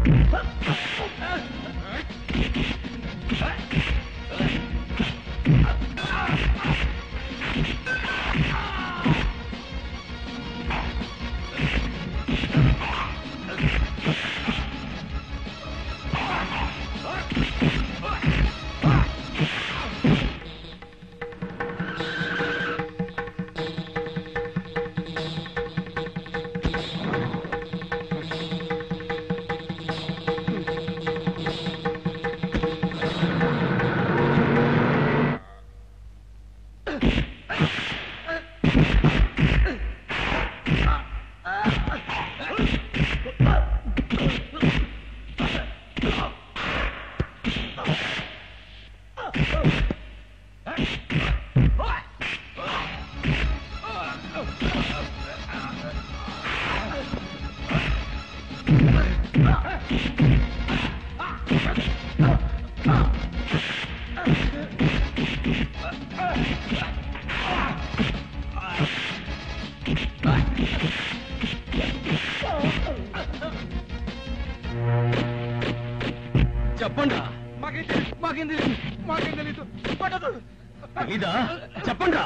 చెప్పండి మాకేం తెలియదు మాకేం తెలియదు పట్టదు ఇదా చెప్పండి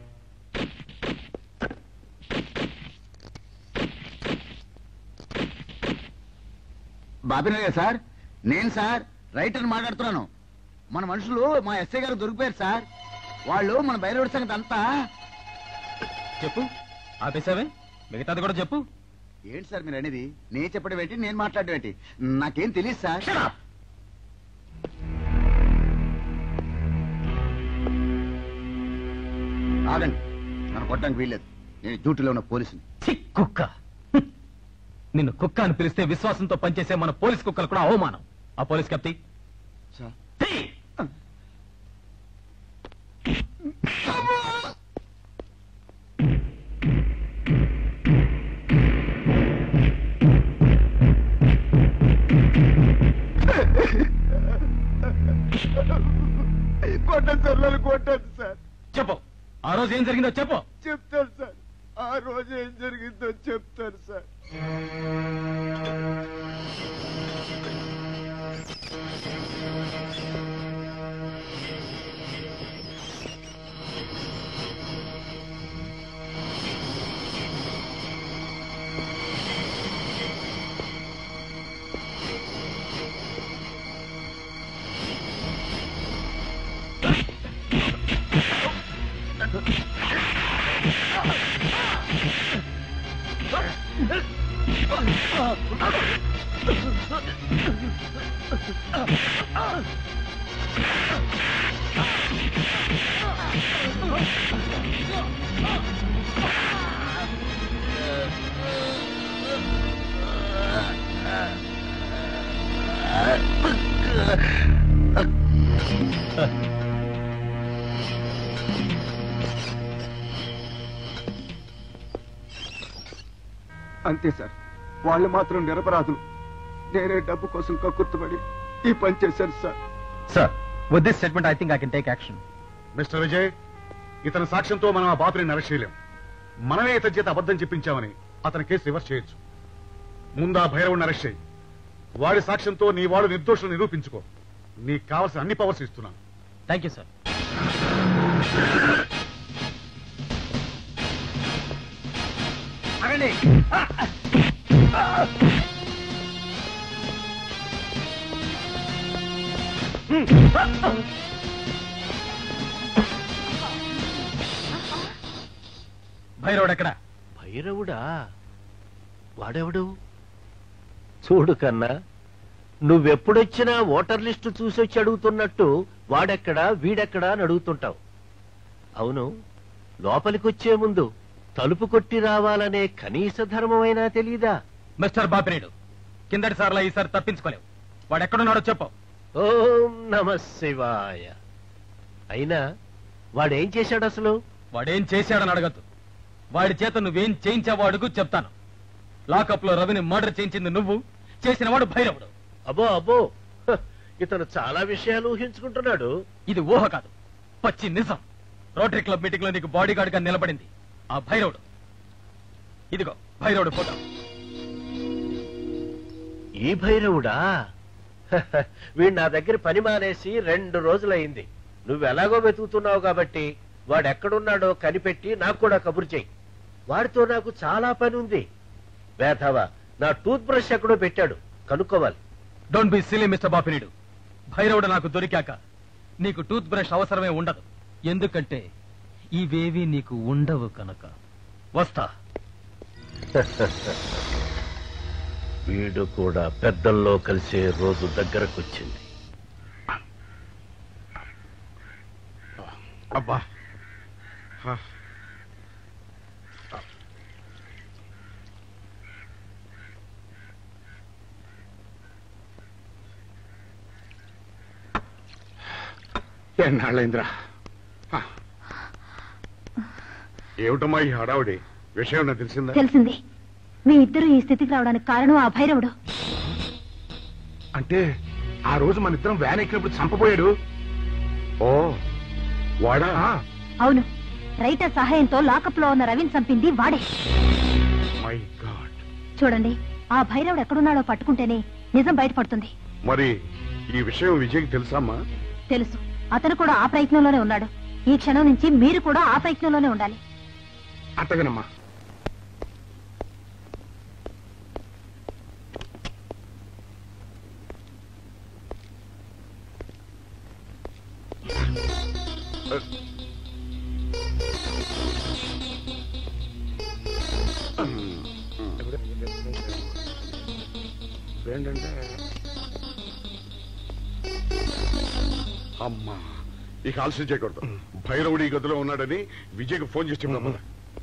బాబినయ్య సార్ నేను సార్ రైటర్ మాట్లాడుతున్నాను మన మనుషులు మా ఎస్ఐ గారు దొరికిపోయారు సార్ వాళ్ళు మన బయలుదేరి సంగతి అంతా చెప్పు ఆపేసావే మిగతాది కూడా చెప్పు ఏంటి సార్ మీరు అనేది నేను చెప్పడం ఏంటి నేను మాట్లాడడం ఏంటి నాకేం తెలియదు సార్ ఆగండి నన్ను కొట్టడానికి వీల్లేదు నేను డ్యూటీలో ఉన్న పోలీసుని ఛీ, కుక్క హ్మ్. నిన్ను కుక్క అని పిలిస్తే విశ్వాసంతో పనిచేసే మన పోలీస్ కుక్కలు కూడా అవమానం ఆ పోలీస్ కప్తి సార్ కొట్టదు సార్ నన్ను కొట్టదు సార్ చెప్పు ఆ రోజు ఏం జరిగిందో చెప్పు చెప్తారు సార్ ఆ రోజు ఏం జరిగిందో చెప్తారు సార్ అంతే సార్ వాళ్ళు మాత్రం నిరపరాధులు నేనే డబ్బు కోసం కక్కుర్తుపడి ఈ పని చేశాను sir sir with this statement I think I can take action mister Vijay ఇతని సాక్ష్యంతో మనం ఆ బాతుని అరెస్ట్ చేయలేం మనమే ఇతని చేత అబద్ధం చెప్పించామని అతని కేసు రివర్స్ చేయొచ్చు ముందు ఆ భైరవుని అరెస్ట్ చేయి వాడి సాక్ష్యంతో నీ వాడు నిర్దోషులు నిరూపించుకో నీకు కావాల్సిన అన్ని పవర్స్ ఇస్తున్నాను థ్యాంక్ యూ సార్ అగండి భైరవుడు ఎక్కడ భైరవుడా వాడెవడు చూడు కన్నా నువ్వెప్పుడొచ్చినా ఓటర్ లిస్టు చూసొచ్చి అడుగుతున్నట్టు వాడెక్కడా వీడెక్కడా అని అడుగుతుంటావు అవును లోపలికొచ్చే ముందు తలుపు కొట్టి రావాలనే కనీస ధర్మమైనా తెలీదా మిస్టర్ బాపినేడు కిందటి సార్లా ఈసారి తప్పించుకోలేవు వాడు ఎక్కడున్నాడో చెప్పు ఓం నమ శివాయ అయినా వాడేం చేశాడు అసలు వాడేం చేశాడని అడగద్దు వాడి చేత నువ్వేం చేయించావో అడుగు చెప్తాను లాకప్ లో రవిని మర్డర్ చేయించింది నువ్వు చేసిన వాడు భైరవుడు అబ్బో అబ్బో హ, ఇతను చాలా విషయాలు ఊహించుకుంటున్నాడు ఇది ఊహ కాదు పచ్చి నిజం రోటరీ క్లబ్ మీటింగ్ లో నీకు బాడీ గార్డ్ గా నిలబడింది ఆ భైరవుడు ఇదిగో భైరవుడు ఫోటో ఈ భైరవుడా వీడు నా దగ్గర పని మానేసి రెండు రోజులైంది నువ్వు ఎలాగో వెతుకుతున్నావు కాబట్టి వాడు ఎక్కడున్నాడో కనిపెట్టి నాకు కూడా కబురు చెయ్యి వాడితో నాకు చాలా పని ఉంది వేధవా నా టూత్ బ్రష్ ఎక్కడో పెట్టాడు కనుక్కోవాలి don't be silly mister Bapineedu Bhairavudu నాకు దొరికాక నీకు టూత్ బ్రష్ అవసరమే ఉండదు ఎందుకంటే ఇవేవి నీకు ఉండవు కనుక వస్తా వీడు కూడా పెద్దల్లో కలిసే రోజు దగ్గరకొచ్చింది అబ్బా హ. ఎన్నాళ్ళైందిరా ఏమిటమ్మా ఈ హడావుడి విషయం ఏమన్నా తెలిసిందా తెలిసింది మీ ఇద్దరు ఈ స్థితికి రావడానికి కారణం ఆ భైరవుడు అంటే ఆ రోజు మన ఇద్దరం వ్యాన్ ఎక్కినప్పుడు చంపబోయాడు ఓ వాడా ఆ, అవును రైటర్ సహాయంతో లాకప్ లో ఉన్న రవిని చంపింది వాడే మై గాడ్ చూడండి ఆ భైరవుడు ఎక్కడున్నాడో పట్టుకుంటేనే నిజం బయటపడుతుంది మరి ఈ విషయం విజయ్కి తెలుసమ్మా తెలుసు అతను కూడా ఆ ప్రయత్నంలోనే ఉన్నాడు ఈ క్షణం నుంచి మీరు కూడా ఆ ప్రయత్నంలోనే ఉండాలి అట్టగనమ్మా ఏంటంటే అమ్మా ఇక ఆలస్యం చేయకూడదు భైరవుడు ఈ గదిలో ఉన్నాడని విజయ్కి ఫోన్ చేసి చెప్దాం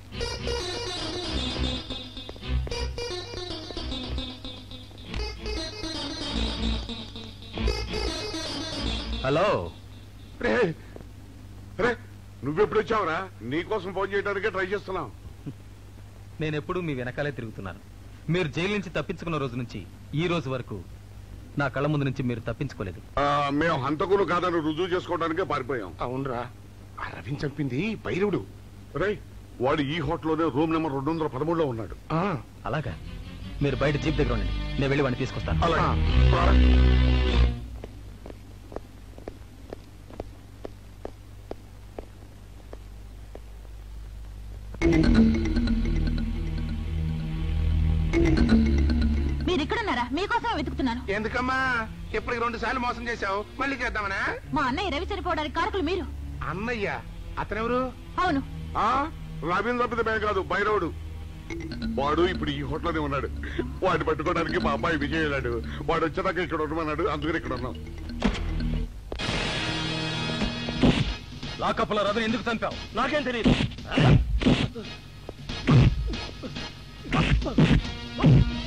హలో రే రే నువ్వెప్పుడు వచ్చావురా నీకోసం ఫోన్ చేయడానికే ట్రై చేస్తున్నాం నేను ఎప్పుడూ మీ వెనకాలే తిరుగుతున్నాను మీరు జైలు నుంచి తప్పించుకున్న రోజు నుంచి ఈ రోజు వరకు నా కళ్ళ ముందు నుంచి మీరు తప్పించుకోలేదు ఆ, మేము హంతకులు కాదని రుజువు చేసుకోవడానికే పారిపోయాం అవునరా ఆ రవిని చంపింది భైరవుడు రే వాడు ఈ హోటల్లోనే రూమ్ నెంబర్ రెండు వందల పదమూడులో ఉన్నాడు ఆ, అలాగా మీరు బయట జీప్ దగ్గర ఉండండి నేను వెళ్ళి వాడిని తీసుకొస్తాను అలాగే మీరు ఇక్కడున్నారా మీకోసం వెతుకుతున్నాను ఎందుకమ్మా ఇప్పటికి రెండు సార్లు మోసం చేశావు మళ్ళీ చేద్దామనా మా అన్నయ్య రవి చనిపోవడానికి కారకులు మీరు అన్నయ్య అతనెవరు అవును ఆ రవీంద్ర తప్పితే కాదు భైరవుడు వాడు ఇప్పుడు ఈ హోటల్లోనే ఉన్నాడు వాడిని పట్టుకోవడానికి మా అమ్మాయి విజయ్ వెళ్ళాడు వాడు వచ్చేదాకా ఇక్కడ ఉండమన్నాడు అందుకని ఇక్కడ ఉన్నాం లాకప్లో రవిని ఎందుకు చంపావు నాకేం తెలియదు